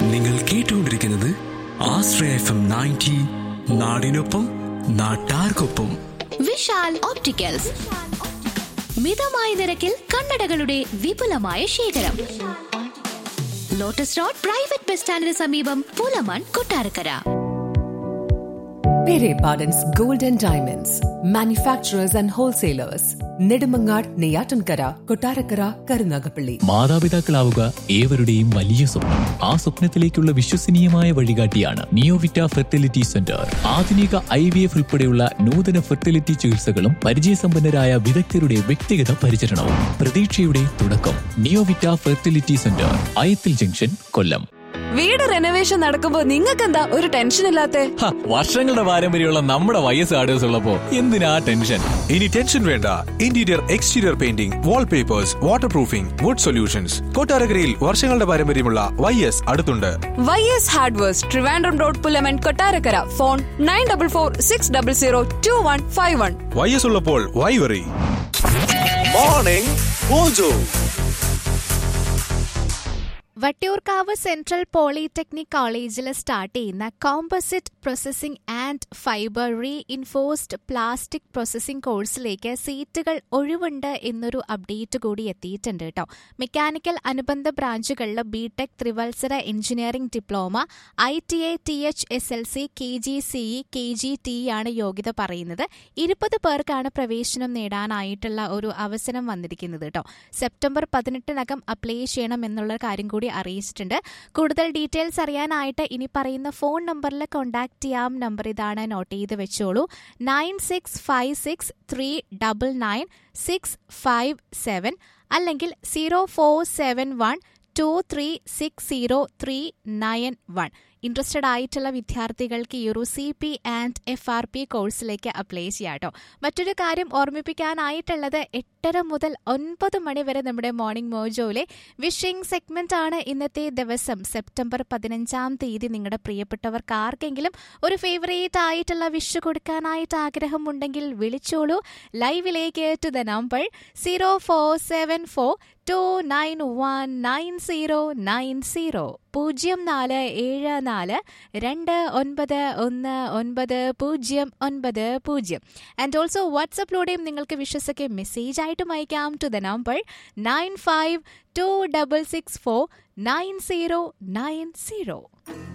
നിങ്ങൾ കേട്ടുകൊണ്ടിരിക്കുന്നത് ആശ്രയ F M ninety നാടിനൊപ്പം നാട്ടാർക്കൊപ്പം വിശാൽ ഓപ്റ്റിക്കൽസ് മിതമായ നിരക്കിൽ കണ്ണടകളുടെ വിപുലമായ ശേഖരം ലോട്ടസ് റോഡ് പ്രൈവറ്റ് ബസ് സ്റ്റാൻഡിന് സമീപം Pulamon Kottarakkara Pere Pardon's Gold and Diamonds, manufacturers and wholesalers, Nedumangad, Neyatankara, Kotarakara, Karunagapalli. മാതാപിതാക്കളാവുക ഏവരുടെയും വലിയ സ്വപ്നം ആ സ്വപ്നത്തിലേക്കുള്ള വിശ്വസനീയമായ വഴികാട്ടിയാണ് നിയോവിറ്റ ഫെർട്ടിലിറ്റി സെന്റർ ആധുനിക ഐ വി എഫ് ഉൾപ്പെടെയുള്ള നൂതന ഫെർട്ടിലിറ്റി ചികിത്സകളും പരിചയസമ്പന്നരായ വിദഗ്ധരുടെ വ്യക്തിഗത പരിചരണവും പ്രതീക്ഷയുടെ തുടക്കം Neovita fertility centre Ayathil junction Kollam വീട് റെനോവേഷൻ നടക്കുമ്പോ നിങ്ങൾക്കെന്താ ഒരു ടെൻഷൻ ഇല്ലാത്തെ ഹ, വർഷങ്ങളുടെ പാരമ്പര്യമുള്ള നമ്മുടെ വയസ്സ് ആർഡേഴ്സ് ഉള്ളപ്പോ എന്തിനാ ടെൻഷൻ ഇനി ടെൻഷൻ വേണ്ട interior exterior painting wall papers water proofing wood solutions കൊട്ടാരക്കരയിൽ വർഷങ്ങളുടെ പാരമ്പര്യമുള്ള വൈ എസ് അടുത്തുണ്ട് Y S hardwares Trivandrum road Pulamon Kottarakkara phone nine double four six double zero two one five one Y S ഉള്ളപ്പോൾ why worry morning mojo Vattiyoorkavu central polytechnic കോളേജിൽ start ചെയ്യുന്ന composite processing and fibre reinforced plastic processing കോഴ്സിലേക്ക് സീറ്റുകൾ ഒഴിവുണ്ട് എന്നൊരു update കൂടി എത്തിയിട്ടുണ്ട് കേട്ടോ മെക്കാനിക്കൽ അനുബന്ധ ബ്രാഞ്ചുകളിൽ ബിടെക് ത്രിവത്സര engineering diploma I T I T H S L C K G C E K G T ആണ് യോഗ്യത പറയുന്നത് ഇരുപത് പേർക്കാണ് പ്രവേശനം നേടാനായിട്ടുള്ള ഒരു അവസരം വന്നിരിക്കുന്നത് കേട്ടോ സെപ്റ്റംബർ പതിനെട്ടിനകം അപ്ലൈ ചെയ്യണം എന്നുള്ള കാര്യം കൂടി അറിയിച്ചിട്ടുണ്ട് കൂടുതൽ ഡീറ്റെയിൽസ് അറിയാനായിട്ട് ഇനി പറയുന്ന ഫോൺ നമ്പറിൽ കോൺടാക്ട് ചെയ്യാം നമ്പർ ഇതാണ് നോട്ട് ചെയ്ത് വെച്ചോളൂ nine six five six three double nine six five seven അല്ലെങ്കിൽ zero four seven one two three six zero three nine one interested ആയിട്ടുള്ള വിദ്യാർത്ഥികൾക്ക് ഈ ഒരു C P and F R P കോഴ്സിലേക്ക് അപ്ലൈ ചെയ്യാം കേട്ടോ മറ്റൊരു കാര്യം ഓർമ്മിപ്പിക്കാനായിട്ടുള്ളത് എട്ടര മുതൽ ഒൻപത് മണി വരെ നമ്മുടെ മോർണിംഗ് മോജോയിലെ വിഷിംഗ് സെഗ്മെന്റ് ആണ് ഇന്നത്തെ ദിവസം സെപ്റ്റംബർ പതിനഞ്ചാം തീയതി നിങ്ങളുടെ പ്രിയപ്പെട്ടവർക്ക് ആർക്കെങ്കിലും ഒരു ഫേവറേറ്റ് ആയിട്ടുള്ള വിഷ് കൊടുക്കാനായിട്ട് ആഗ്രഹമുണ്ടെങ്കിൽ വിളിച്ചോളൂ ലൈവിലേക്ക് to the number zero four seven four two nine one nine zero nine zero പൂജ്യം നാല് ഏഴ് നാല് രണ്ട് ഒൻപത് ഒന്ന് ഒൻപത് പൂജ്യം ഒൻപത് പൂജ്യം ആൻഡ് ഓൾസോ വാട്സപ്പിലൂടെയും നിങ്ങൾക്ക് വിശ്വസൊക്കെ മെസ്സേജ് ആയിട്ടും അയക്കാം to the number nine five two double six four nine zero nine zero